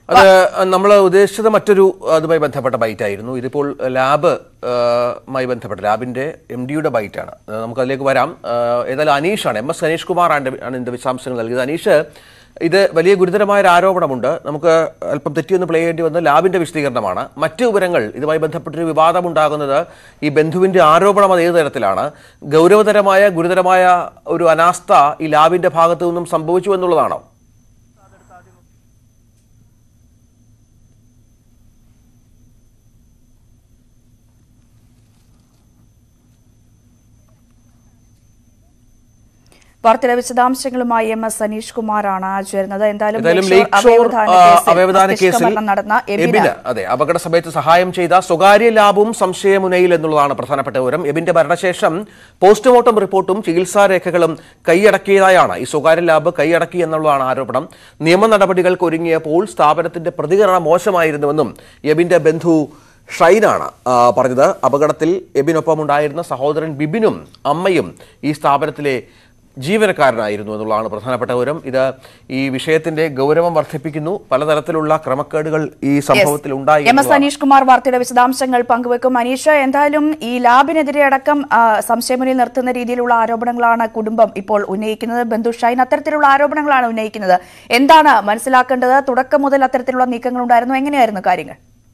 അത് നമ്മൾ ഉദ്ദേശിച്ചത് മറ്റൊരു അതുമായി ബന്ധപ്പെട്ട ബൈറ്റ് ആയിരുന്നു ഇതിപ്പോൾ ലാബ് ആ, മായി ബന്ധപ്പെട്ട ലാബിന്റെ എം ഡിയുടെ ബൈറ്റാണ് ആ, നമുക്ക് അതിലേക്ക് വരാം ആ, ഏതായാലും അനീഷാണ് എം എസ് അനീഷ് കുമാർ ആണ് ആണ് ഇതിന്റെ വിശദാംശങ്ങൾ നൽകിയത് അനീഷ് ഇത് വലിയ ഗുരുതരമായ ഒരു ആരോപണമുണ്ട് നമുക്ക് അല്പം തെറ്റിയൊന്ന് പ്ലേ ചെയ്യേണ്ടി വന്ന ലാബിന്റെ വിശദീകരണമാണ് മറ്റ് വിവരങ്ങൾ ഇതുമായി ബന്ധപ്പെട്ടൊരു വിവാദമുണ്ടാകുന്നത് ഈ ബന്ധുവിന്റെ ആരോപണം അത് ഏത് തരത്തിലാണ് ഗൗരവതരമായ ഗുരുതരമായ ഒരു അനാസ്ഥ ഈ ലാബിന്റെ ഭാഗത്തു നിന്നും സംഭവിച്ചു എന്നുള്ളതാണോ വാർത്തയുടെ വിശദാംശങ്ങളുമായി എം എസ് സനീഷ് കുമാറാണ് ചേരുന്നത് എന്തായാലും എന്തായാലും ലേക്ക് ഷോർ ലേക്ക് ഷോർ അവയവദാന ആ, കേസിൽ അവയവദാന മസ്തിഷ്ക കേസിൽ മരണം നടന്ന എബിന് എബിന് അതെ അപകട സമയത്ത് സഹായം ചെയ്ത സ്വകാര്യ ലാബും സംശയമുനയിൽ എന്നുള്ളതാണ് പ്രധാനപ്പെട്ട വിവരം എബിന്റെ മരണശേഷം പോസ്റ്റ്മോർട്ടം റിപ്പോർട്ടും ചികിത്സാ രേഖകളും കൈയടക്കിയതായാണ് ഈ സ്വകാര്യ ലാബ് കൈയടക്കി എന്നുള്ളതാണ് ആരോപണം നിയമ നടപടികൾക്ക് ഒരുങ്ങിയപ്പോൾ സ്ഥാപനത്തിന്റെ പ്രതികരണം മോശമായിരുന്നുവെന്നും എബിന്റെ ബന്ധു ഷൈനാണ് ആ, പറഞ്ഞത് അപകടത്തിൽ എബിനൊപ്പം ഉണ്ടായിരുന്ന സഹോദരൻ ബിബിനും അമ്മയും ഈ സ്ഥാപനത്തിലെ ജീവനക്കാരനായിരുന്നു എന്നുള്ളതാണ് പ്രധാനപ്പെട്ട വിവരം ഇത് ഈ വിഷയത്തിന്റെ ഗൗരവം വർദ്ധിപ്പിക്കുന്നു പലതരത്തിലുള്ള ക്രമക്കേടുകൾ ഈ സംഭവത്തിൽ ഉണ്ടായി എം എസ് അനീഷ് കുമാർ വാർത്തയുടെ വിശദാംശങ്ങൾ പങ്കുവെക്കും അനീഷ് എന്തായാലും ഈ ലാബിനെതിരെ അടക്കം ആ, സംശയമുന്നിൽ നിർത്തുന്ന രീതിയിലുള്ള ആരോപണങ്ങളാണ് കുടുംബം ഇപ്പോൾ ഉന്നയിക്കുന്നത് ബന്ധു ഷൈൻ അത്തരത്തിലുള്ള ആരോപണങ്ങളാണ് ഉന്നയിക്കുന്നത് എന്താണ് മനസ്സിലാക്കേണ്ടത് തുടക്കം മുതൽ അത്തരത്തിലുള്ള നീക്കങ്ങൾ ഉണ്ടായിരുന്നു എങ്ങനെയായിരുന്നു കാര്യങ്ങൾ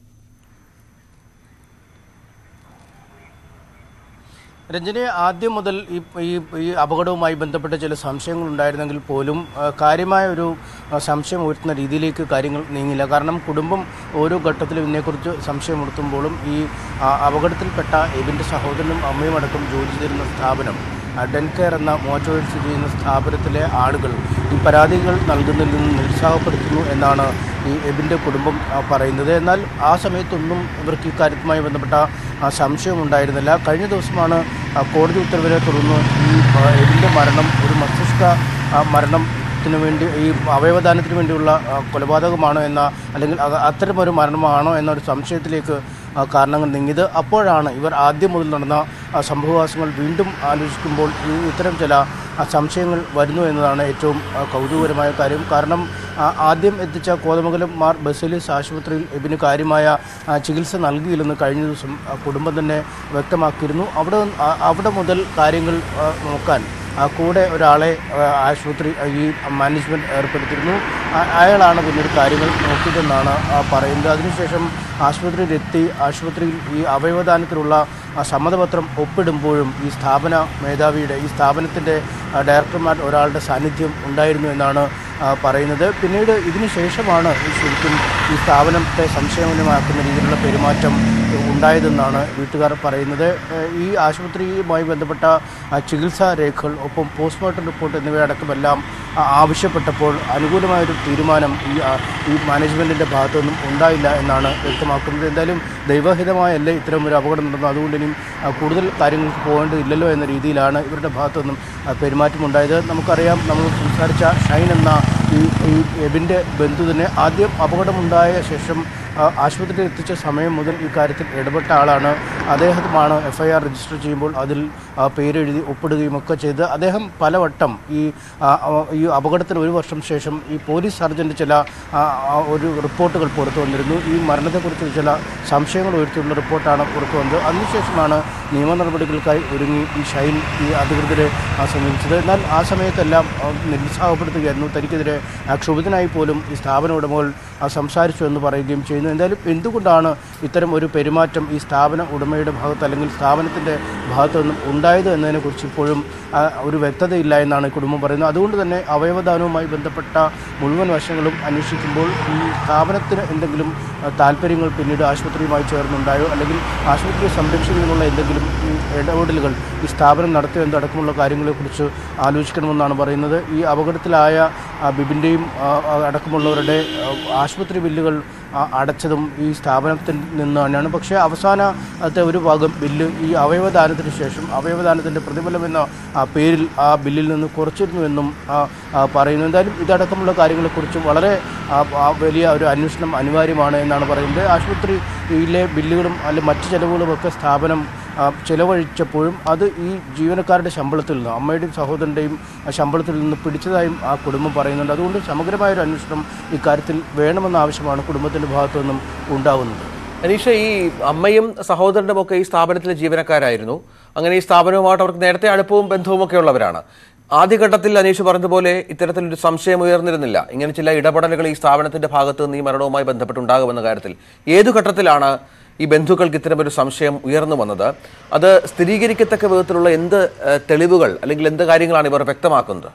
രഞ്ജനി ആദ്യം മുതൽ ഈ ഈ ഈ അപകടവുമായി ബന്ധപ്പെട്ട ചില സംശയങ്ങൾ ഉണ്ടായിരുന്നെങ്കിൽ പോലും ആ, കാര്യമായ ഒരു ആ, സംശയം ഉയർത്തുന്ന രീതിയിലേക്ക് കാര്യങ്ങൾ നീങ്ങില്ല കാരണം കുടുംബം ഓരോ ഘട്ടത്തിലും ഇതിനെക്കുറിച്ച് സംശയമുയർത്തുമ്പോഴും ഈ ആ, അപകടത്തിൽപ്പെട്ട എബിൻ്റെ സഹോദരനും അമ്മയും അടക്കം ജോലി ചെയ്തിരുന്ന സ്ഥാപനം ആ, ഡെൻകെയർ എന്ന മോറ്റോയിൽ സ്ഥിതി ചെയ്യുന്ന സ്ഥാപനത്തിലെ ആളുകൾ ഈ പരാതികൾ നൽകുന്നതിൽ നിന്ന് നിരുത്സാഹപ്പെടുത്തുന്നു എന്നാണ് ഈ എബിൻ്റെ കുടുംബം ആ, പറയുന്നത് എന്നാൽ ആ സമയത്തൊന്നും ഇവർക്ക് ഇക്കാര്യത്തുമായി ബന്ധപ്പെട്ട ആ, സംശയമുണ്ടായിരുന്നില്ല കഴിഞ്ഞ ദിവസമാണ് ആ, കോടതി ഉത്തരവിനെ തുടർന്ന് ഈ ആ, എബിൻ്റെ മരണം ഒരു മസ്തിഷ്ക ആ, മരണത്തിന് വേണ്ടി ഈ അവയവദാനത്തിന് വേണ്ടിയുള്ള ആ, കൊലപാതകമാണോ എന്ന അല്ലെങ്കിൽ അത് അത്തരമൊരു മരണമാണോ എന്നൊരു സംശയത്തിലേക്ക് ആ, കാരണങ്ങൾ നീങ്ങിയത് അപ്പോഴാണ് ഇവർ ആദ്യം മുതൽ നടന്ന ആ, സംഭവവാസങ്ങൾ വീണ്ടും ആലോചിക്കുമ്പോൾ ഈ ഇത്തരം ചില ആ, സംശയങ്ങൾ വരുന്നു എന്നതാണ് ഏറ്റവും ആ, കൗതുകകരമായ കാര്യം കാരണം ആ, ആദ്യം എത്തിച്ച കോതമംഗലം മാർ ബസേലിയസ് ആശുപത്രിയിൽ ഇതിന് കാര്യമായ ആ, ചികിത്സ നൽകിയില്ലെന്ന് കഴിഞ്ഞ ദിവസം ആ, കുടുംബം തന്നെ വ്യക്തമാക്കിയിരുന്നു അവിടെ ആ, അവിടെ മുതൽ കാര്യങ്ങൾ ആ, നോക്കാൻ ആ, കൂടെ ഒരാളെ ആ, ആശുപത്രി ആ, ഈ മാനേജ്മെൻറ്റ് ഏർപ്പെടുത്തിയിരുന്നു ആ- അയാളാണ് പിന്നീട് കാര്യങ്ങൾ നോക്കിയതെന്നാണ് ആ, പറയുന്നത് അതിനുശേഷം ആശുപത്രിയിലെത്തി ആശുപത്രിയിൽ ഈ അവയവദാനത്തിനുള്ള ആ, സമ്മതപത്രം ഒപ്പിടുമ്പോഴും ഈ സ്ഥാപന മേധാവിയുടെ ഈ സ്ഥാപനത്തിൻ്റെ ആ, ഡയറക്ടർമാർ ഒരാളുടെ സാന്നിധ്യം ഉണ്ടായിരുന്നു എന്നാണ് ആ, പറയുന്നത് പിന്നീട് ഇതിന് ശേഷമാണ് ഈ ശരിക്കും ഈ സ്ഥാപനത്തെ സംശയമാക്കുന്ന രീതിയിലുള്ള പെരുമാറ്റം ഉണ്ടായതെന്നാണ് വീട്ടുകാർ പറയുന്നത് ഏഹ് ഈ ആശുപത്രിയുമായി ബന്ധപ്പെട്ട ആ, ചികിത്സാ രേഖകൾ ഒപ്പം പോസ്റ്റ്മോർട്ടം റിപ്പോർട്ട് എന്നിവയടക്കമെല്ലാം ആ, ആവശ്യപ്പെട്ടപ്പോൾ അനുകൂലമായൊരു തീരുമാനം ഈ ആ, ഈ മാനേജ്മെൻറ്റിൻ്റെ ഭാഗത്തുനിന്നും ഉണ്ടായില്ല എന്നാണ് വ്യക്തമാക്കുന്നത് എന്തായാലും ദൈവഹിതമായല്ലേ ഇത്തരം ഒരു അപകടം നടന്നു അതുകൊണ്ട് ഇനിയും ആ, കൂടുതൽ കാര്യങ്ങൾക്ക് പോകേണ്ടതില്ലല്ലോ എന്ന രീതിയിലാണ് ഇവരുടെ ഭാഗത്തുനിന്നും ആ, പെരുമാറ്റമുണ്ടായത് നമുക്കറിയാം നമ്മൾ സംസാരിച്ച ഷൈൻ എന്ന ഈ ഈ എബിൻ്റെ ബന്ധു തന്നെ ആദ്യം അപകടമുണ്ടായ ശേഷം ആ, ആശുപത്രിയിൽ എത്തിച്ച സമയം മുതൽ ഈ കാര്യത്തിൽ ഇടപെട്ട ആളാണ് അദ്ദേഹമാണ് എഫ് ഐ ആർ രജിസ്റ്റർ ചെയ്യുമ്പോൾ അതിൽ ആ, പേരെഴുതി ഒപ്പിടുകയും ഒക്കെ ചെയ്ത് അദ്ദേഹം പലവട്ടം ഈ ആ, ആ, ഈ അപകടത്തിന് ഒരു വർഷം ശേഷം ഈ പോലീസ് സർജൻ്റെ ചില ആ, ആ, ഒരു റിപ്പോർട്ടുകൾ പുറത്തു വന്നിരുന്നു ഈ മരണത്തെക്കുറിച്ച് ചില സംശയങ്ങൾ ഉയർത്തിയുള്ള റിപ്പോർട്ടാണ് പുറത്തു വന്നത് അതിനുശേഷമാണ് നിയമ നടപടികൾക്കായി ഒരുങ്ങി ഈ ഷൈൻ ഈ അധികൃതരെ ആ, സമീപിച്ചത് എന്നാൽ ആ സമയത്തെല്ലാം ആ, നിരുത്സാഹപ്പെടുത്തുകയായിരുന്നു തനിക്കെതിരെ ആ, ക്ഷുഭിതനായി പോലും ഈ സ്ഥാപന ഉടമകൾ ആ, സംസാരിച്ചു എന്ന് പറയുകയും ചെയ്യുന്നു എന്തായാലും എന്തുകൊണ്ടാണ് ഇത്തരം ഒരു പെരുമാറ്റം ഈ സ്ഥാപന ഉടമയുടെ ഭാഗത്ത് അല്ലെങ്കിൽ സ്ഥാപനത്തിൻ്റെ ഭാഗത്തു നിന്നും ഉണ്ടായത് എന്നതിനെക്കുറിച്ച് ഇപ്പോഴും ആ, ഒരു വ്യക്തതയില്ല എന്നാണ് കുടുംബം പറയുന്നത് അതുകൊണ്ട് തന്നെ അവയവദാനവുമായി ബന്ധപ്പെട്ട മുഴുവൻ വശങ്ങളും അന്വേഷിക്കുമ്പോൾ ഈ സ്ഥാപനത്തിന് എന്തെങ്കിലും ആ, താല്പര്യങ്ങൾ പിന്നീട് ആശുപത്രിയുമായി ചേർന്നുണ്ടായോ അല്ലെങ്കിൽ ആശുപത്രിയെ സംരക്ഷിക്കുന്നതിനുള്ള എന്തെങ്കിലും ഈ ഇടപെടലുകൾ ഈ സ്ഥാപനം നടത്തിയോ എന്നടക്കമുള്ള കാര്യങ്ങളെക്കുറിച്ച് ആലോചിക്കണമെന്നാണ് പറയുന്നത് ഈ അപകടത്തിലായ ആ, ബിബിൻ്റെയും ആ, ആ, അടക്കമുള്ളവരുടെ ആ, ആശുപത്രി ബില്ലുകൾ ആ, അടച്ചതും ഈ സ്ഥാപനത്തിൽ നിന്ന് തന്നെയാണ് പക്ഷേ അവസാനത്തെ ഒരു ഭാഗം ബില്ല് ഈ അവയവദാനത്തിന് ശേഷം അവയവദാനത്തിൻ്റെ പ്രതിഫലം എന്ന ആ പേരിൽ ആ ബില്ലിൽ നിന്ന് കുറച്ചിരുന്നുവെന്നും ആ, ആ, പറയുന്നു എന്തായാലും ഇതടക്കമുള്ള കാര്യങ്ങളെക്കുറിച്ച് വളരെ ആ, ആ, വലിയ ഒരു അന്വേഷണം അനിവാര്യമാണ് എന്നാണ് പറയുന്നത് ആശുപത്രിയിലെ ബില്ലുകളും അല്ലെങ്കിൽ മറ്റ് ചെലവുകളുമൊക്കെ സ്ഥാപനം ആ, ചെലവഴിച്ചപ്പോഴും അത് ഈ ജീവനക്കാരുടെ ശമ്പളത്തിൽ നിന്ന് അമ്മയുടെയും സഹോദരൻ്റെയും ശമ്പളത്തിൽ നിന്ന് പിടിച്ചതായും ആ കുടുംബം പറയുന്നുണ്ട് അതുകൊണ്ട് സമഗ്രമായൊരു അന്വേഷണം ഇക്കാര്യത്തിൽ വേണമെന്ന ആവശ്യമാണ് കുടുംബത്തിൻ്റെ ഭാഗത്തു നിന്നും ഉണ്ടാകുന്നത് അനീഷ ഈ അമ്മയും സഹോദരനും ഒക്കെ ഈ സ്ഥാപനത്തിലെ ജീവനക്കാരായിരുന്നു അങ്ങനെ ഈ സ്ഥാപനവുമായിട്ട് അവർക്ക് നേരത്തെ അടുപ്പവും ബന്ധവും ഒക്കെ ഉള്ളവരാണ് ആദ്യഘട്ടത്തിൽ അനീഷ് പറഞ്ഞതുപോലെ ഇത്തരത്തിലൊരു സംശയം ഉയർന്നിരുന്നില്ല ഇങ്ങനെ ചില ഇടപെടലുകൾ ഈ സ്ഥാപനത്തിന്റെ ഭാഗത്ത് നിന്ന് ഈ മരണവുമായി ബന്ധപ്പെട്ടുണ്ടാകുമെന്ന കാര്യത്തിൽ ഏതു ഘട്ടത്തിലാണ് ഈ ബന്ധുക്കൾക്ക് ഇത്തരമൊരു സംശയം ഉയർന്നു വന്നത് അത് സ്ഥിരീകരിക്കത്തക്ക വിധത്തിലുള്ള എന്ത് ഏഹ്, തെളിവുകൾ അല്ലെങ്കിൽ എന്ത് കാര്യങ്ങളാണ് ഇവർ വ്യക്തമാക്കുന്നത്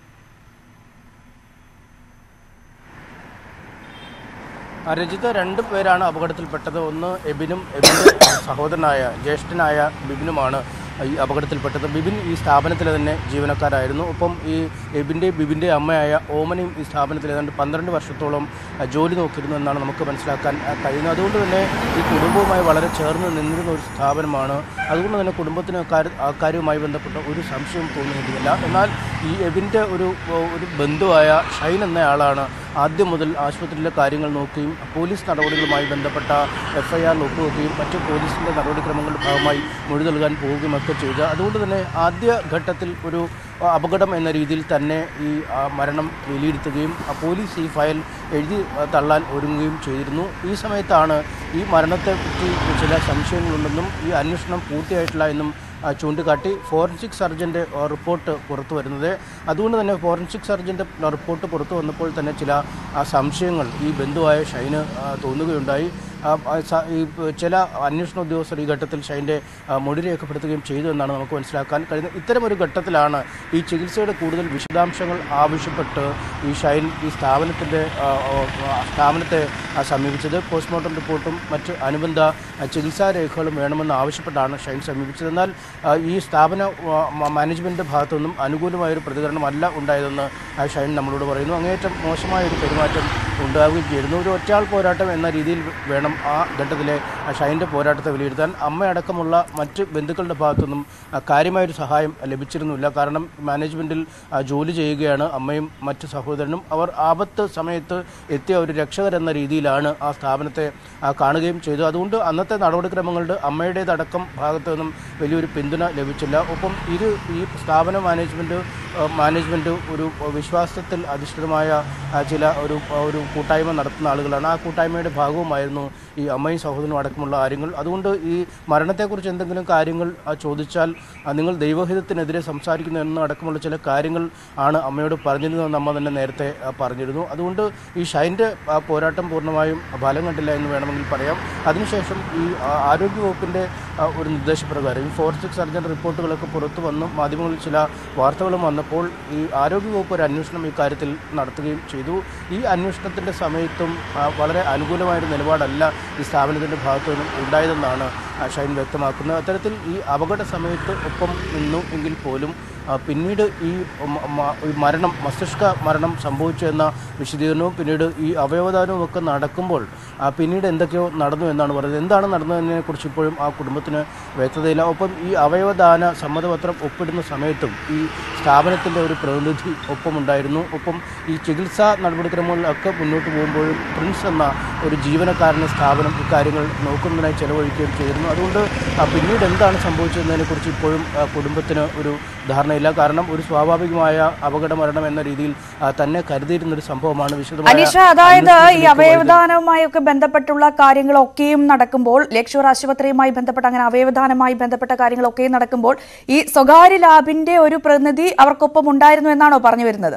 ആ, രജിത രണ്ട് പേരാണ് അപകടത്തിൽപ്പെട്ടത് ഒന്ന് എബിനും എബിൻ്റെ സഹോദരനായ ജ്യേഷ്ഠനായ ബിബിനുമാണ് ഈ അപകടത്തിൽപ്പെട്ടത് ബിബിൻ ഈ സ്ഥാപനത്തിലെ തന്നെ ജീവനക്കാരായിരുന്നു ഒപ്പം ഈ എബിൻ്റെ ബിബിൻ്റെ അമ്മയായ ഓമനയും ഈ സ്ഥാപനത്തിൽ ഏതാണ്ട് പന്ത്രണ്ട് വർഷത്തോളം ആ, ജോലി നോക്കിയിരുന്നു എന്നാണ് നമുക്ക് മനസ്സിലാക്കാൻ ആ, കഴിയുന്നത് അതുകൊണ്ട് തന്നെ ഈ കുടുംബവുമായി വളരെ ചേർന്ന് നിന്നിരുന്ന ഒരു സ്ഥാപനമാണ് അതുകൊണ്ട് തന്നെ കുടുംബത്തിന് അക്കാര്യ- അക്കാര്യവുമായി ബന്ധപ്പെട്ട ഒരു സംശയവും തോന്നിയിരുന്നില്ല എന്നാൽ ഈ എബിൻ്റെ ഒരു ഒരു ബന്ധുവായ ഷൈൻ എന്നയാളാണ് ആദ്യം മുതൽ ആശുപത്രിയിലെ കാര്യങ്ങൾ നോക്കുകയും പോലീസ് നടപടികളുമായി ബന്ധപ്പെട്ട എഫ് ഐ ആറിൽ ഒപ്പുവെക്കുകയും മറ്റ് പോലീസിൻ്റെ നടപടിക്രമങ്ങളുടെ ഭാഗമായി മൊഴി നൽകാൻ പോവുകയും ഒക്കെ ചെയ്ത അതുകൊണ്ട് തന്നെ ആദ്യ ഘട്ടത്തിൽ ഒരു ആ, അപകടം എന്ന രീതിയിൽ തന്നെ ഈ ആ, മരണം വിലയിരുത്തുകയും ആ, പോലീസ് ഈ ഫയൽ എഴുതി ആ, തള്ളാൻ ഒരുങ്ങുകയും ചെയ്തിരുന്നു ഈ സമയത്താണ് ഈ മരണത്തെപ്പറ്റി ചില സംശയങ്ങളുണ്ടെന്നും ഈ അന്വേഷണം പൂർത്തിയായിട്ടില്ല എന്നും ആ, ചൂണ്ടിക്കാട്ടി ഫോറൻസിക് സർജൻ്റെ റിപ്പോർട്ട് പുറത്തു വരുന്നത് അതുകൊണ്ട് തന്നെ ഫോറൻസിക് സർജൻ്റെ റിപ്പോർട്ട് പുറത്തു വന്നപ്പോൾ തന്നെ ചില ആ, സംശയങ്ങൾ ഈ ബന്ധുവായ ഷൈന് ആ, തോന്നുകയുണ്ടായി ആ, ആ, സ- ഈ പ- ചില അന്വേഷണ ഉദ്യോഗസ്ഥർ ഈ ഘട്ടത്തിൽ ഷൈൻ്റെ ആ, മൊഴി രേഖപ്പെടുത്തുകയും ചെയ്തു എന്നാണ് നമുക്ക് മനസ്സിലാക്കാൻ കഴിയുന്നത് ഇത്തരമൊരു ഘട്ടത്തിലാണ് ഈ ചികിത്സയുടെ കൂടുതൽ വിശദാംശങ്ങൾ ആവശ്യപ്പെട്ട് ഈ ഷൈൻ ഈ സ്ഥാപനത്തിൻ്റെ ആ, ആ, സ്ഥാപനത്തെ ആ, സമീപിച്ചത് പോസ്റ്റ്മോർട്ടം റിപ്പോർട്ടും മറ്റ് അനുബന്ധ ആ, ചികിത്സാ രേഖകളും വേണമെന്ന് ആവശ്യപ്പെട്ടാണ് ഷൈൻ സമീപിച്ചത് എന്നാൽ ആ, ഈ സ്ഥാപന ആ, മ- മാനേജ്മെൻറ്റിൻ്റെ ഭാഗത്തു നിന്നും അനുകൂലമായൊരു പ്രതികരണമല്ല ഉണ്ടായതെന്ന് ആ ഷൈൻ നമ്മളോട് പറയുന്നു അങ്ങേയറ്റം മോശമായൊരു പെരുമാറ്റം ഉണ്ടാവുകയും ചെയ്യുന്നു ഒരു ഒറ്റയാൾ പോരാട്ടം എന്ന രീതിയിൽ വേണം ആ ഘട്ടത്തിലെ ആ ഷൈൻ്റെ പോരാട്ടത്തെ വിലയിരുത്താൻ അമ്മയടക്കമുള്ള മറ്റ് ബന്ധുക്കളുടെ ഭാഗത്തുനിന്നും ആ, കാര്യമായൊരു സഹായം ലഭിച്ചിരുന്നില്ല കാരണം മാനേജ്മെൻറ്റിൽ ആ, ജോലി ചെയ്യുകയാണ് അമ്മയും മറ്റ് സഹോദരനും അവർ ആപത്ത് സമയത്ത് എത്തിയ ഒരു രക്ഷകരെന്ന രീതിയിലാണ് ആ സ്ഥാപനത്തെ ആ, കാണുകയും ചെയ്തു അതുകൊണ്ട് അന്നത്തെ നടപടിക്രമങ്ങളുടെ അമ്മയുടേതടക്കം ഭാഗത്തു നിന്നും വലിയൊരു പിന്തുണ ലഭിച്ചില്ല ഒപ്പം ഇത് ഈ സ്ഥാപന മാനേജ്മെൻറ്റ് മാനേജ്മെൻറ്റ് ഒരു വിശ്വാസത്തിൽ അധിഷ്ഠിതമായ ആ, ചില ഒരു ഒരു കൂട്ടായ്മ നടത്തുന്ന ആളുകളാണ് ആ കൂട്ടായ്മയുടെ ഭാഗവുമായിരുന്നു ഈ അമ്മയും സഹോദരനും അടക്കമുള്ള കാര്യങ്ങൾ അതുകൊണ്ട് ഈ മരണത്തെക്കുറിച്ച് എന്തെങ്കിലും കാര്യങ്ങൾ ആ, ചോദിച്ചാൽ ആ, നിങ്ങൾ ദൈവഹിതത്തിനെതിരെ സംസാരിക്കുന്നു എന്ന അടക്കമുള്ള ചില കാര്യങ്ങൾ ആണ് അമ്മയോട് പറഞ്ഞിരുന്നതെന്ന് അമ്മ തന്നെ നേരത്തെ ആ, പറഞ്ഞിരുന്നു അതുകൊണ്ട് ഈ ഷൈൻ്റെ ആ, പോരാട്ടം പൂർണ്ണമായും ഫലം കണ്ടില്ല എന്ന് വേണമെങ്കിൽ പറയാം അതിനുശേഷം ഈ ആ, ആരോഗ്യവകുപ്പിൻ്റെ ആ, ഒരു നിർദ്ദേശപ്രകാരം ഈ ഫോറൻസിക് സർജൻ റിപ്പോർട്ടുകളൊക്കെ പുറത്തു വന്നും മാധ്യമങ്ങളിൽ ചില വാർത്തകളും വന്നപ്പോൾ ഈ ആരോഗ്യവകുപ്പ് ഒരു അന്വേഷണം ഇക്കാര്യത്തിൽ നടത്തുകയും ചെയ്തു ഈ അന്വേഷണത്തിൻ്റെ സമയത്തും ആ, വളരെ അനുകൂലമായൊരു നിലപാടല്ല ഈ സ്ഥാപനത്തിൻ്റെ ഭാഗത്തു നിന്നും ഉണ്ടായതെന്നാണ് ആ, ഷൈൻ വ്യക്തമാക്കുന്നത് അത്തരത്തിൽ ഈ അപകട സമയത്ത് ഒപ്പം നിന്നു എങ്കിൽ പോലും ആ, പിന്നീട് ഈ മ- മ- ഈ മരണം മസ്തിഷ്ക മരണം സംഭവിച്ചു എന്ന വിശദീകരണവും പിന്നീട് ഈ അവയവദാനവും ഒക്കെ നടക്കുമ്പോൾ ആ, പിന്നീട് എന്തൊക്കെയോ നടന്നു എന്നാണ് പറയുന്നത് എന്താണ് നടന്നതിനെ കുറിച്ച് ഇപ്പോഴും ആ കുടുംബത്തിന് വ്യക്തതയില്ല ഒപ്പം ഈ അവയവദാന സമ്മതപത്രം ഒപ്പിടുന്ന സമയത്തും ഈ സ്ഥാപനത്തിൻ്റെ ഒരു പ്രതിനിധി ഒപ്പമുണ്ടായിരുന്നു ഒപ്പം ഈ ചികിത്സാ നടപടിക്രമങ്ങളിലൊക്കെ മുന്നോട്ട് പോകുമ്പോഴും പ്രിൻസ് എന്ന ഒരു ജീവനക്കാരനെ സ്ഥാപനം ഇക്കാര്യങ്ങൾ നോക്കുന്നതിനായി ചെലവഴിക്കുകയും ചെയ്തിരുന്നു അതുകൊണ്ട് ആ, പിന്നീട് എന്താണ് സംഭവിച്ചതെന്നതിനെക്കുറിച്ച് ഇപ്പോഴും ആ, കുടുംബത്തിന് ഒരു ധാരണയില്ല കാരണം ഒരു സ്വാഭാവികമായ അപകട മരണം എന്ന രീതിയിൽ ആ, തന്നെ കരുതിയിരുന്ന ഒരു സംഭവമാണ് വിശദമായ അനീഷ അതായത് ഈ അന്വേഷണത്തിലേക്ക് വഴിതെളിച്ചത്. അവയവദാനവുമായി ഒക്കെ ബന്ധപ്പെട്ടുള്ള കാര്യങ്ങളൊക്കെയും നടക്കുമ്പോൾ ലക്ഷൂർ ആശുപത്രിയുമായി ബന്ധപ്പെട്ട അങ്ങനെ അവയവദാനവുമായി ബന്ധപ്പെട്ട കാര്യങ്ങളൊക്കെയും നടക്കുമ്പോൾ ഈ സ്വകാര്യ ലാബിന്റെ ഒരു പ്രതിനിധി അവർക്കൊപ്പം ഉണ്ടായിരുന്നു എന്നാണോ പറഞ്ഞു വരുന്നത്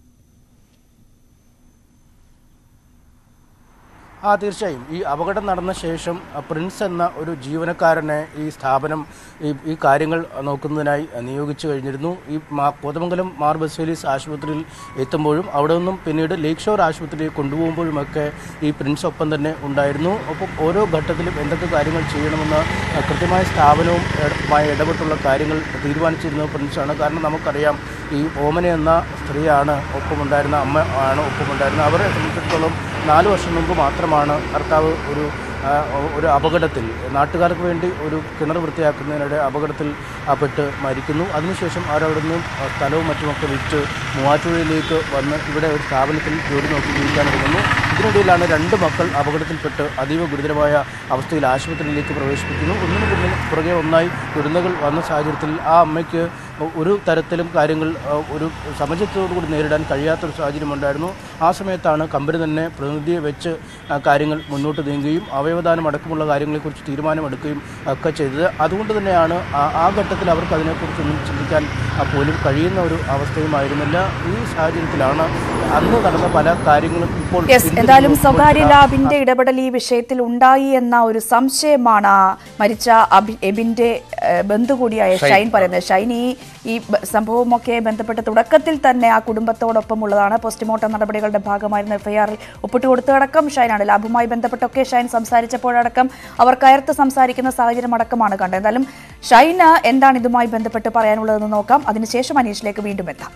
ആ തീർച്ചയായും ഈ അപകടം നടന്ന ശേഷം ആ, പ്രിൻസ് എന്ന ഒരു ജീവനക്കാരനെ ഈ സ്ഥാപനം ഈ ഈ കാര്യങ്ങൾ നോക്കുന്നതിനായി നിയോഗിച്ചു കഴിഞ്ഞിരുന്നു ഈ മാ- കോതമംഗലം മാർ ബസേലീസ് ആശുപത്രിയിൽ എത്തുമ്പോഴും അവിടെ നിന്നും പിന്നീട് ലേക്ക് ഷോർ ആശുപത്രിയിൽ കൊണ്ടുപോകുമ്പോഴുമൊക്കെ ഈ പ്രിൻസ് ഒപ്പം തന്നെ ഉണ്ടായിരുന്നു ഒപ്പം ഓരോ ഘട്ടത്തിലും എന്തൊക്കെ കാര്യങ്ങൾ ചെയ്യണമെന്ന് ആ, കൃത്യമായ സ്ഥാപനവും ഇട- മായി ഇടപെട്ടുള്ള കാര്യങ്ങൾ തീരുമാനിച്ചിരുന്നത് പ്രിൻസാണ് കാരണം നമുക്കറിയാം ഈ ഓമന എന്ന സ്ത്രീയാണ് ഒപ്പമുണ്ടായിരുന്ന അമ്മ ആണ് ഒപ്പമുണ്ടായിരുന്നത് അവരെ സംബന്ധിച്ചിടത്തോളം നാല് വർഷം മുമ്പ് മാത്രമാണ് ഭർത്താവ് ഒരു ആ, ഒരു അപകടത്തിൽ നാട്ടുകാർക്ക് വേണ്ടി ഒരു കിണർ വൃത്തിയാക്കുന്നതിനിടെ അപകടത്തിൽ ആ, പെട്ട് മരിക്കുന്നു അതിനുശേഷം അവരവിടെ നിന്നും ആ, സ്ഥലവും മറ്റുമൊക്കെ വിറ്റ് മൂവാറ്റുപുഴയിലേക്ക് വന്ന് ഇവിടെ ഒരു സ്ഥാപനത്തിൽ ജോലി നോക്കി ജീവിക്കാൻ തുടങ്ങുന്നു ഇതിനിടയിലാണ് രണ്ട് മക്കൾ അപകടത്തിൽപ്പെട്ട് അതീവ ഗുരുതരമായ അവസ്ഥയിൽ ആശുപത്രിയിലേക്ക് പ്രവേശിപ്പിക്കുന്നു ഒന്നിനു പുറമെ പുറകെ ഒന്നായി ദുരന്തങ്ങൾ വന്ന സാഹചര്യത്തിൽ ആ അമ്മയ്ക്ക് ഒരു തരത്തിലും കാര്യങ്ങൾ ആ, ഒരു സമചിത്തത്തോടുകൂടി നേരിടാൻ കഴിയാത്തൊരു സാഹചര്യം ഉണ്ടായിരുന്നു ആ സമയത്താണ് കമ്പനി തന്നെ പ്രതിനിധിയെ വെച്ച് ആ, കാര്യങ്ങൾ മുന്നോട്ട് നീങ്ങുകയും അവയവദാനം അടക്കമുള്ള കാര്യങ്ങളെക്കുറിച്ച് തീരുമാനമെടുക്കുകയും ഒക്കെ ചെയ്തത് അതുകൊണ്ട് തന്നെയാണ് ആ- ആ ഘട്ടത്തിൽ അവർക്ക് അതിനെക്കുറിച്ചൊന്നും ചിന്തിക്കാൻ ആ, പോലും കഴിയുന്ന ഒരു അവസ്ഥയുമായിരുന്നില്ല ഈ സാഹചര്യത്തിലാണ് അന്ന് നടന്ന പല കാര്യങ്ങളും ഇപ്പോൾ യെസ് പിന്തിരിഞ്ഞ് എന്തായാലും നോക്കുമ്പോൾ സ്വകാര്യ ചില- ലാബിന്റെ ഇടപെടൽ ഈ വിഷയത്തിൽ ഉണ്ടായി എന്ന ഒരു സംശയമാണ് ആ മരിച്ച അബി- എബിന്റെ ഏഹ്, ബന്ധു കൂടിയായ ഷൈൻ പറയുന്നത് ഷൈൻ ഈ ഈ ബ- സംഭവമൊക്കെ ബന്ധപ്പെട്ട് തുടക്കത്തിൽ തന്നെ ആ കുടുംബത്തോടൊപ്പം ഉള്ളതാണ് പോസ്റ്റ്മോർട്ടം നടപടികളുടെ ഭാഗമായിരുന്ന എഫ്ഐആറിൽ ഒപ്പിട്ട് കൊടുത്തടക്കം ഷൈനാണ് ലാബുമായി ബന്ധപ്പെട്ടൊക്കെ ഷൈൻ സംസാരിച്ചപ്പോഴടക്കം അവർ കയർത്ത് സംസാരിക്കുന്ന സാഹചര്യം അടക്കമാണ് കണ്ടത് എന്തായാലും ഷൈന് എന്താണ് ഇതുമായി ബന്ധപ്പെട്ട് പറയാനുള്ളതെന്ന് നോക്കാം അതിനുശേഷം അനീഷിലേക്ക് വീണ്ടും എത്താം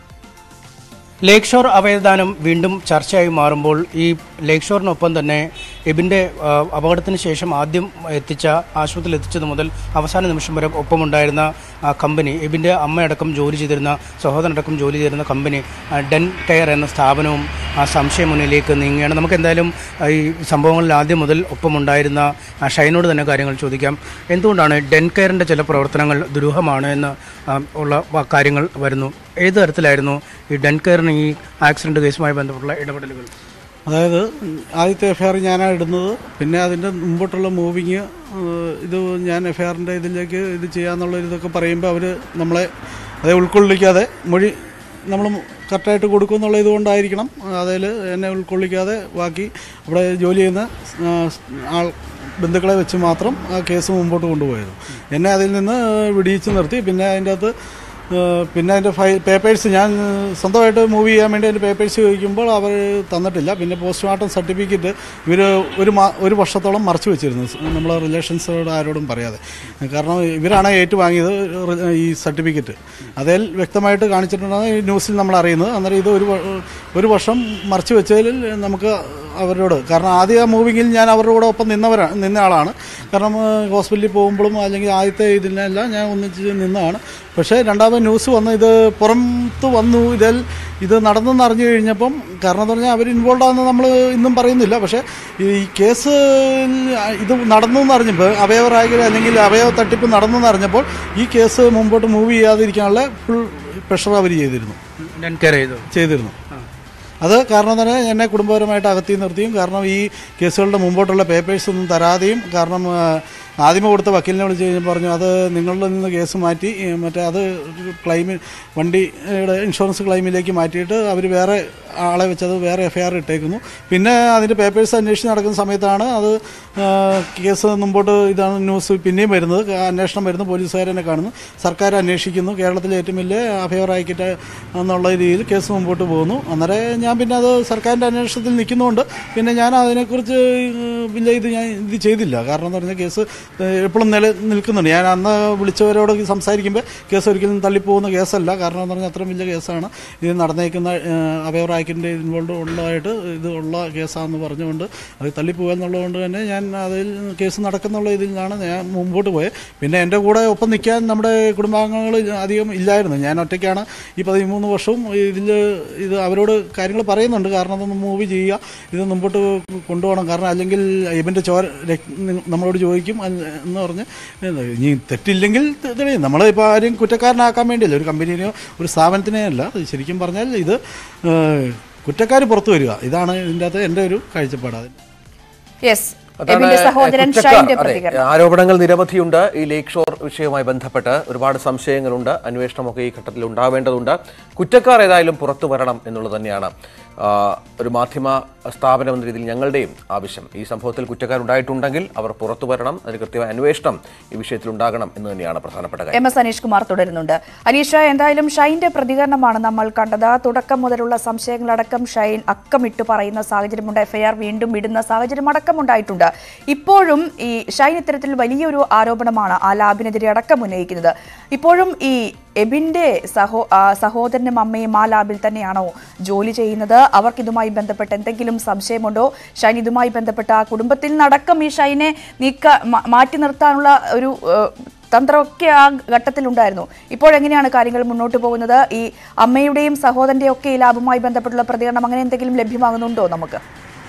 ലേക്ക് ഷോർ അവയവദാനം വീണ്ടും ചർച്ചയായി മാറുമ്പോൾ ഈ ലേക്ക് ഷോറിനൊപ്പം തന്നെ എബിൻ്റെ ആ, അപകടത്തിന് ശേഷം ആദ്യം എത്തിച്ച ആശുപത്രിയിൽ എത്തിച്ചത് മുതൽ അവസാന നിമിഷം വരെ ഒപ്പമുണ്ടായിരുന്ന ആ കമ്പനി എബിൻ്റെ അമ്മയടക്കം ജോലി ചെയ്തിരുന്ന സഹോദരനടക്കം ജോലി ചെയ്തിരുന്ന കമ്പനി ആ, ഡെൻ കെയർ എന്ന സ്ഥാപനവും ആ സംശയമുന്നിലേക്ക് നീങ്ങുകയാണ് നമുക്ക് എന്തായാലും ആ, ഈ സംഭവങ്ങളിൽ ആദ്യം മുതൽ ഒപ്പമുണ്ടായിരുന്ന ആ, ഷൈനോട് തന്നെ കാര്യങ്ങൾ ചോദിക്കാം എന്തുകൊണ്ടാണ് ഡെൻ കെയറിൻ്റെ ചില പ്രവർത്തനങ്ങൾ ദുരൂഹമാണ് എന്ന് ആ, ഉള്ള വ- കാര്യങ്ങൾ വരുന്നു ഏത് തരത്തിലായിരുന്നു ഈ ഡെൻ കെയറിന് ഈ ആക്സിഡന്റ് കേസുമായി ബന്ധപ്പെട്ടുള്ള ഇടപെടലുകൾ അതായത് ആദ്യത്തെ എഫ് ഐ ആർ ഞാനാണ് ഇടുന്നത് പിന്നെ അതിൻ്റെ മുമ്പോട്ടുള്ള മൂവിങ് ഇത് ഞാൻ എഫ് ഐ ആറിൻ്റെ ഇതിലേക്ക് ഇത് ചെയ്യാന്നുള്ള ഇതൊക്കെ പറയുമ്പോൾ അവർ നമ്മളെ അതേ ഉൾക്കൊള്ളിക്കാതെ മൊഴി നമ്മൾ കറക്റ്റായിട്ട് കൊടുക്കും എന്നുള്ള ഇതുകൊണ്ടായിരിക്കണം അതിൽ എന്നെ ഉൾക്കൊള്ളിക്കാതെ ബാക്കി അവിടെ ജോലി ചെയ്യുന്ന ആ, ആൾ ബന്ധുക്കളെ വെച്ച് മാത്രം ആ കേസ് മുമ്പോട്ട് കൊണ്ടുപോയത് എന്നെ അതിൽ നിന്ന് വിടിയിച്ച് നിർത്തി പിന്നെ അതിൻ്റെ അകത്ത് ഏഹ് പിന്നെ അതിൻ്റെ ഫൈ പേപ്പേഴ്സ് ഞാൻ ഏഹ് സ്വന്തമായിട്ട് മൂവ് ചെയ്യാൻ വേണ്ടി അതിൻ്റെ പേപ്പേഴ്സ് ചോദിക്കുമ്പോൾ അവർ തന്നിട്ടില്ല പിന്നെ പോസ്റ്റ്മോർട്ടം സർട്ടിഫിക്കറ്റ് ഇവർ ഒരു മാ ഒരു വർഷത്തോളം മറച്ചു വെച്ചിരുന്നു നമ്മളെ റിലേഷൻസോട് ആരോടും പറയാതെ കാരണം ഇവരാണ് ഏറ്റുവാങ്ങിയത് റി- ഈ സർട്ടിഫിക്കറ്റ് അതിൽ വ്യക്തമായിട്ട് കാണിച്ചിട്ടുണ്ടെന്ന് ഈ ന്യൂസിൽ നമ്മൾ അറിയുന്നത് അന്നേരം ഇത് ഒരു വ- ഒരു വർഷം മറച്ചു വെച്ചതിൽ നമുക്ക് അവരോട് കാരണം ആദ്യ മൂവിങ്ങിൽ ഞാൻ അവരുടെ കൂടെ ഒപ്പം നിന്നവരാണ് നിന്ന ആളാണ് കാരണം ഏഹ്, ഹോസ്പിറ്റലിൽ പോകുമ്പോഴും അല്ലെങ്കിൽ ആദ്യത്തെ ഇതിനെല്ലാം ഞാൻ ഒന്നിച്ച് നിന്നതാണ് പക്ഷേ രണ്ടാമത് ന്യൂസ് വന്ന് ഇത് പുറത്ത് വന്നു ഇതിൽ ഇത് നടന്നെന്ന് അറിഞ്ഞു കഴിഞ്ഞപ്പം കാരണം എന്ന് പറഞ്ഞാൽ അവർ ഇൻവോൾവ് ആണെന്ന് നമ്മൾ ഇന്നും പറയുന്നില്ല പക്ഷേ ഈ കേസ് ഇത് നടന്നു എന്ന് അറിഞ്ഞപ്പോൾ അവയവരായ അല്ലെങ്കിൽ അവയവ തട്ടിപ്പ് നടന്നു എന്ന് അറിഞ്ഞപ്പോൾ ഈ കേസ് മുമ്പോട്ട് മൂവ് ചെയ്യാതിരിക്കാനുള്ള ഫുൾ പ്രഷർ അവർ ചെയ്തിരുന്നു ഡെൻ കെയർ ചെയ്തു ചെയ്തിരുന്നു അത് കാരണം തന്നെ എന്നെ കുടുംബപരമായിട്ട് അകത്തി നിർത്തിയും കാരണം ഈ കേസുകളുടെ മുമ്പോട്ടുള്ള പേപ്പേഴ്സ് ഒന്നും തരാതെയും കാരണം ആ, ആദ്യമേ കൊടുത്ത വക്കീലിനെ വിളിച്ച് കഴിഞ്ഞപ്പോൾ പറഞ്ഞു അത് നിങ്ങളിൽ നിന്ന് കേസ് മാറ്റി ഈ മറ്റേ അത് ക്ലെയിം വണ്ടിയുടെ ഇൻഷുറൻസ് ക്ലെയിമിലേക്ക് മാറ്റിയിട്ട് അവർ വേറെ ആളെ വെച്ചത് വേറെ എഫ് ഐ ആർ ഇട്ടേക്കുന്നു പിന്നെ അതിൻ്റെ പേപ്പേഴ്സ് അന്വേഷിച്ച് നടക്കുന്ന സമയത്താണ് അത് ആ, കേസ് മുമ്പോട്ട് ഇതാണ് ന്യൂസ് പിന്നെയും വരുന്നത് അന്വേഷണം വരുന്നു പോലീസുകാരെന്നെ കാണുന്നു സർക്കാർ അന്വേഷിക്കുന്നു കേരളത്തിലെ ഏറ്റവും വലിയ അഫയർ ആക്കിയിട്ട് എന്നുള്ള രീതിയിൽ കേസ് മുമ്പോട്ട് പോകുന്നു അന്നേരം ഞാൻ പിന്നെ അത് സർക്കാരിൻ്റെ അന്വേഷണത്തിൽ നിൽക്കുന്നതുകൊണ്ട് പിന്നെ ഞാൻ അതിനെക്കുറിച്ച് വലിയ ഇത് ഞാൻ ഇത് ചെയ്തില്ല കാരണം എന്ന് പറഞ്ഞാൽ കേസ് എപ്പോഴും നില നിൽക്കുന്നുണ്ട് ഞാൻ അന്ന് വിളിച്ചവരോട് സംസാരിക്കുമ്പോൾ കേസ് ഒരിക്കലും തള്ളിപ്പോകുന്ന കേസല്ല കാരണം എന്ന് പറഞ്ഞാൽ അത്രയും വലിയ കേസാണ് ഇത് നടന്നേക്കുന്ന അവയർ ആക്ടിൻ്റെ ഇൻവോൾവ് ഉള്ളതായിട്ട് ഇത് ഉള്ള കേസാണെന്ന് പറഞ്ഞുകൊണ്ട് അത് തള്ളിപ്പോകുക എന്നുള്ളതുകൊണ്ട് തന്നെ ഞാൻ അതിൽ കേസ് നടക്കുന്നുള്ള ഇതിലാണ് ഞാൻ മുമ്പോട്ട് പോയത് പിന്നെ എൻ്റെ കൂടെ ഒപ്പം നിൽക്കാൻ നമ്മുടെ കുടുംബാംഗങ്ങൾ അധികം ഇല്ലായിരുന്നു ഞാൻ ഒറ്റയ്ക്കാണ് ഈ പതിമൂന്ന് വർഷവും ഇതിൽ ഇത് അവരോട് കാര്യങ്ങൾ പറയുന്നുണ്ട് കാരണം അതൊന്ന് മൂവ് ചെയ്യുക ഇത് മുമ്പോട്ട് കൊണ്ടുപോകണം കാരണം അല്ലെങ്കിൽ ഇവൻ്റെ ചോര രക്- നി- നമ്മളോട് ചോദിക്കും അല്ല- എന്ന് പറഞ്ഞ് എന്താ, ഇനി തെറ്റില്ലെങ്കിൽ തെ- തെളിയും നമ്മളിപ്പോൾ ആരെയും കുറ്റക്കാരനാക്കാൻ വേണ്ടിയല്ല ഒരു കമ്പനിനെയോ ഒരു സ്ഥാപനത്തിനെയോ അല്ല ഇത് ശരിക്കും പറഞ്ഞാൽ ഇത് കുറ്റക്കാർ പുറത്തു വരിക ഇതാണ് ഇതിൻ്റെ അകത്ത് എൻ്റെ ഒരു കാഴ്ചപ്പാട് അത് യെസ് അതാണ് എബിന്റെ സഹോദരൻ കുറ്റക്കാർ. ഷൈന്റെ അതെ, പ്രതികരണം ആരോപണങ്ങൾ നിരവധിയുണ്ട് ഈ ലേക്ക് ഷോർ വിഷയവുമായി ബന്ധപ്പെട്ട് ഒരുപാട് സംശയങ്ങളുണ്ട് അന്വേഷണമൊക്കെ ഈ ഘട്ടത്തിൽ ഉണ്ടാവേണ്ടതുണ്ട് കുറ്റക്കാർ ഏതായാലും പുറത്തു വരണം എന്നുള്ളത് തന്നെയാണ് ആ, ഒരു മാധ്യമ സ്ഥാപനം എന്ന രീതിയിൽ ഞങ്ങളുടെയും ആവശ്യം ഈ സംഭവത്തിൽ കുറ്റക്കാരുണ്ടായിട്ടുണ്ടെങ്കിൽ അവർ പുറത്തു വരണം അതിന് കൃത്യമായ അന്വേഷണം ഈ വിഷയത്തിൽ ഉണ്ടാകണം എന്ന് തന്നെയാണ് പ്രധാനപ്പെട്ട കാര്യം എം എസ് അനീഷ് കുമാർ തുടരുന്നുണ്ട് അനീഷ എന്തായാലും ഷൈന്റെ പ്രതികരണമാണ് നമ്മൾ കണ്ടത് തുടക്കം മുതലുള്ള സംശയങ്ങളടക്കം ഷൈൻ അക്കമിട്ട് പറയുന്ന സാഹചര്യമുണ്ട് എഫ്ഐആർ വീണ്ടും ഇടുന്ന സാഹചര്യം അടക്കം ഉണ്ടായിട്ടുണ്ട് ഇപ്പോഴും ഈ ഷൈൻ ഇത്തരത്തിൽ വലിയൊരു ആരോപണമാണ് ആ ലാബിനെതിരെ അടക്കം ഉന്നയിക്കുന്നത് ഇപ്പോഴും ഈ എബിന്റെ സഹോ ആ, സഹോദരനും അമ്മയും ആ ലാബിൽ തന്നെയാണോ ജോലി ചെയ്യുന്നത് അവർക്ക് ഇതുമായി ബന്ധപ്പെട്ട് എന്തെങ്കിലും സംശയമുണ്ടോ ഷൈൻ ഇതുമായി ബന്ധപ്പെട്ട ആ കുടുംബത്തിൽ നിന്നടക്കം ഈ ഷൈനെ നീക്ക മാ- മാറ്റി നിർത്താനുള്ള ഒരു ഏഹ്, തന്ത്രമൊക്കെ ആ ഘട്ടത്തിലുണ്ടായിരുന്നു ഇപ്പോഴെങ്ങനെയാണ് കാര്യങ്ങൾ മുന്നോട്ട് പോകുന്നത് ഈ അമ്മയുടെയും സഹോദരന്റെയും ഒക്കെ ഈ ലാബുമായി ബന്ധപ്പെട്ടുള്ള പ്രതികരണം അങ്ങനെ എന്തെങ്കിലും ലഭ്യമാകുന്നുണ്ടോ നമുക്ക്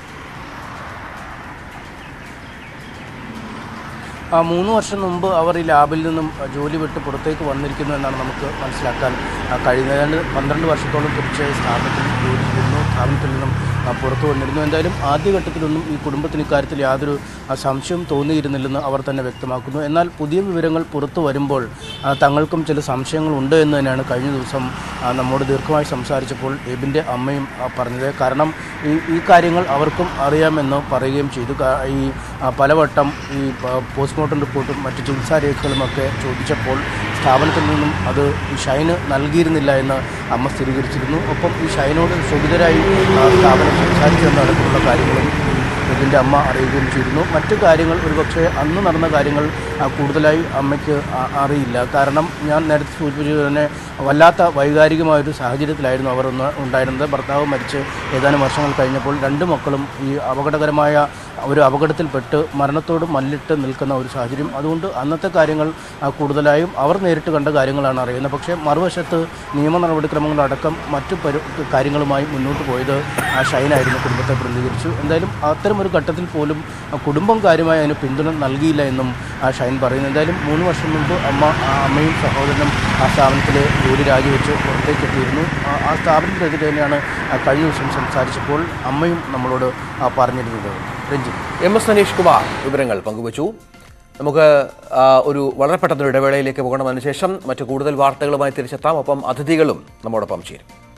ആ മൂന്ന് വർഷം മുമ്പ് അവർ ഈ ലാബിൽ നിന്നും ജോലി വിട്ട് പുറത്തേക്ക് വന്നിരിക്കുന്നു എന്നാണ് നമുക്ക് മനസ്സിലാക്കാൻ ആ, കഴിയുന്നത് ഏതാണ്ട് പന്ത്രണ്ട് വർഷത്തോളം തുടർച്ചയായി സ്ഥാപനത്തിൽ ജോലി ചെയ്യുന്നു സ്ഥാപനത്തിൽ നിന്നും ആ, പുറത്തു വന്നിരുന്നു എന്തായാലും ആദ്യഘട്ടത്തിലൊന്നും ഈ കുടുംബത്തിന് ഇക്കാര്യത്തിൽ യാതൊരു ആ, സംശയവും തോന്നിയിരുന്നില്ലെന്ന് അവർ തന്നെ വ്യക്തമാക്കുന്നു എന്നാൽ പുതിയ വിവരങ്ങൾ പുറത്തു വരുമ്പോൾ ആ, തങ്ങൾക്കും ചില സംശയങ്ങളുണ്ട് എന്ന് തന്നെയാണ് കഴിഞ്ഞ ദിവസം ആ, നമ്മോട് ദീർഘമായി സംസാരിച്ചപ്പോൾ എബിൻ്റെ അമ്മയും ആ, പറഞ്ഞത് കാരണം ഈ ഈ കാര്യങ്ങൾ അവർക്കും അറിയാമെന്ന് പറയുകയും ചെയ്തു കാ- ഈ ആ, പലവട്ടം ഈ പ- പോസ്റ്റ്മോർട്ടം റിപ്പോർട്ടും മറ്റ് ചികിത്സാ രേഖകളുമൊക്കെ ചോദിച്ചപ്പോൾ സ്ഥാപനത്തിൽ നിന്നും അത് ഈ ഷൈന് നൽകിയിരുന്നില്ല എന്ന് അമ്മ സ്ഥിരീകരിച്ചിരുന്നു ഒപ്പം ഈ ഷൈനോട് സുഖിതരായി ആ, സ്ഥാപനം സംസാരിച്ചെന്ന അടക്കമുള്ള കാര്യങ്ങളും ഇതിൻ്റെ അമ്മ അറിയുകയും ചെയ്തിരുന്നു മറ്റു കാര്യങ്ങൾ ഒരുപക്ഷെ അന്ന് നടന്ന കാര്യങ്ങൾ ആ, കൂടുതലായി അമ്മയ്ക്ക് ആ- അറിയില്ല കാരണം ഞാൻ നേരത്തെ സൂചിപ്പിച്ചത് തന്നെ വല്ലാത്ത വൈകാരികമായൊരു സാഹചര്യത്തിലായിരുന്നു അവർ ഒന്ന് ഉണ്ടായിരുന്നത് ഭർത്താവ് മരിച്ച് ഏതാനും വർഷങ്ങൾ കഴിഞ്ഞപ്പോൾ രണ്ട് മക്കളും ഈ അപകടകരമായ ഒരു അപകടത്തിൽപ്പെട്ട് മരണത്തോട് മല്ലിട്ട് നിൽക്കുന്ന ഒരു സാഹചര്യം അതുകൊണ്ട് അന്നത്തെ കാര്യങ്ങൾ ആ, കൂടുതലായും അവർ നേരിട്ട് കണ്ട കാര്യങ്ങളാണ് അറിയുന്നത് പക്ഷേ മറുവശത്ത് നിയമ നടപടിക്രമങ്ങളടക്കം മറ്റു പരി കാര്യങ്ങളുമായി മുന്നോട്ട് പോയത് ആ ഷൈനായിരുന്നു കുടുംബത്തെ പ്രതിനിധീകരിച്ചു എന്തായാലും അത്തരമൊരു ഘട്ടത്തിൽ പോലും ആ കുടുംബം കാര്യമായി അതിന് പിന്തുണ നൽകിയില്ല എന്നും ആ ഷൈൻ പറയുന്നു എന്തായാലും മൂന്ന് വർഷം മുമ്പ് അമ്മ ആ അമ്മയും സഹോദരനും ആ സ്ഥാപനത്തിൽ ജോലി രാജിവെച്ച് പുറത്തേക്ക് എത്തിയിരുന്നു ആ- ആ സ്ഥാപനത്തിനെതിരെ തന്നെയാണ് ആ കഴിഞ്ഞ ദിവസം സംസാരിച്ചപ്പോൾ അമ്മയും നമ്മളോട് ആ പറഞ്ഞിരുന്നത് രഞ്ജിത്ത് എം എസ് അനീഷ് കുമാർ വിവരങ്ങൾ പങ്കുവച്ചു നമുക്ക് ആ, ഒരു വളരെ പെട്ടെന്നൊരു ഇടവേളയിലേക്ക് പോകണം അതിനുശേഷം മറ്റു കൂടുതൽ വാർത്തകളുമായി തിരിച്ചെത്താം ഒപ്പം അതിഥികളും നമ്മോടൊപ്പം ചേരും